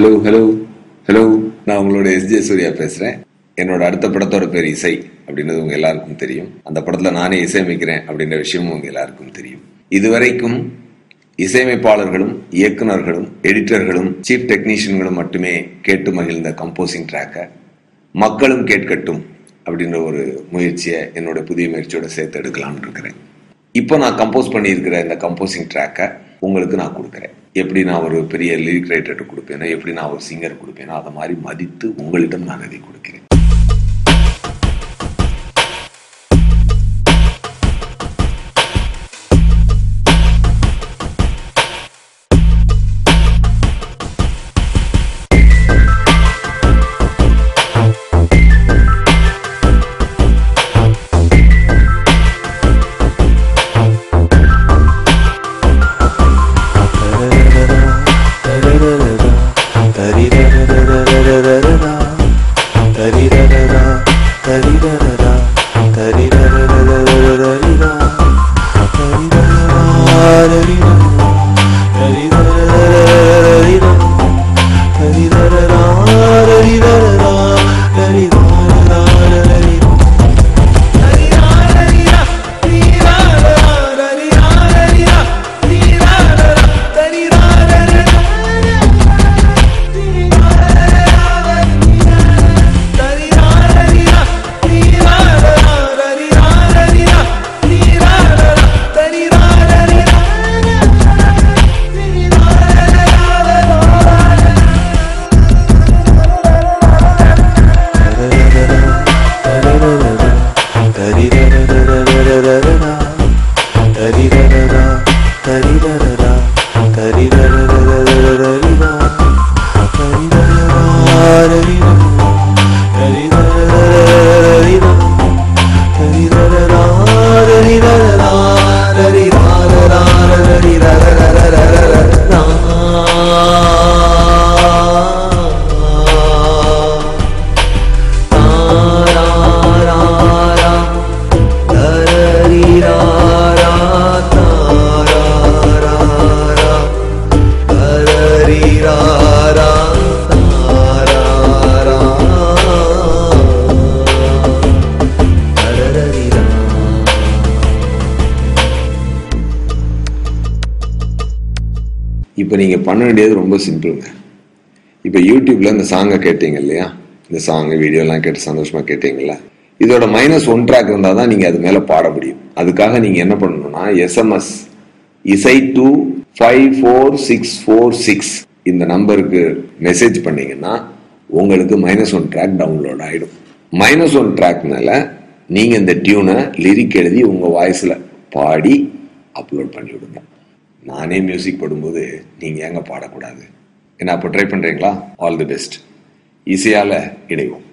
hello hello hello நான் உங்களோட SJ Surya பேசுறேன் என்னோட அடுத்த படத்தோட பேர் இசை அப்படின்றது உங்க எல்லாருக்கும் தெரியும் அந்த படத்துல நானே இசையமைக்கிறேன் அப்படின்ற விஷயமும் உங்க எல்லாருக்கும் தெரியும் இதுவரைக்கும் இசையமைப்பாளர்களும் இயக்குனர்களும் எடிட்டர்களும் சீஃப் டெக்னீஷியன்களும் மட்டுமே கேட்டு மகிழ்ந்த கம்போசிங் ட்ராக்கை மக்களும் கேட்கட்டும் அப்படின்ற ஒரு முயற்சியை என்னோட புதிய முயற்சியோட சேர்த்து எடுக்கலாம்னு இருக்கிறேன் இப்போ நான் கம்போஸ் பண்ணியிருக்கிற இந்த கம்போசிங் ட்ராக்கை உங்களுக்கு நான் கொடுக்குறேன் எப்படி நான் ஒரு பெரிய லிரிக் ரைட்டர்கிட்ட கொடுப்பேனோ எப்படி நான் ஒரு சிங்கர் கொடுப்பேனோ அதை மாதிரி மதித்து உங்களிடம் நான் அதை கொடுக்கிறேன் இப்போ நீங்கள் பண்ண வேண்டியது ரொம்ப சிம்பிளுங்க இப்போ யூடியூப்ல இந்த சாங்கை கேட்டீங்க இல்லையா இந்த சாங் வீடியோலாம் கேட்டு சந்தோஷமா கேட்டீங்கல்ல இதோட மைனஸ் ஒன் ட்ராக் இருந்தால் தான் நீங்கள் அது மேலே பாட முடியும் அதுக்காக நீங்கள் என்ன பண்ணணும்னா எஸ்எம்எஸ் இசை two five four six four six இந்த நம்பருக்கு மெசேஜ் பண்ணீங்கன்னா உங்களுக்கு மைனஸ் ஒன் ட்ராக் டவுன்லோட் ஆகிடும் மைனஸ் ஒன் ட்ராக் மேல நீங்கள் இந்த டியூனை லிரிக் எழுதி உங்கள் வாய்ஸில் பாடி அப்லோட் பண்ணி விடுங்க நானே மியூசிக் போடும்போது நீங்கள் ஏங்க பாடக்கூடாது என்ன அப்போ ட்ரை பண்ணுறீங்களா ஆல் தி பெஸ்ட் இசையால் இணைவோம்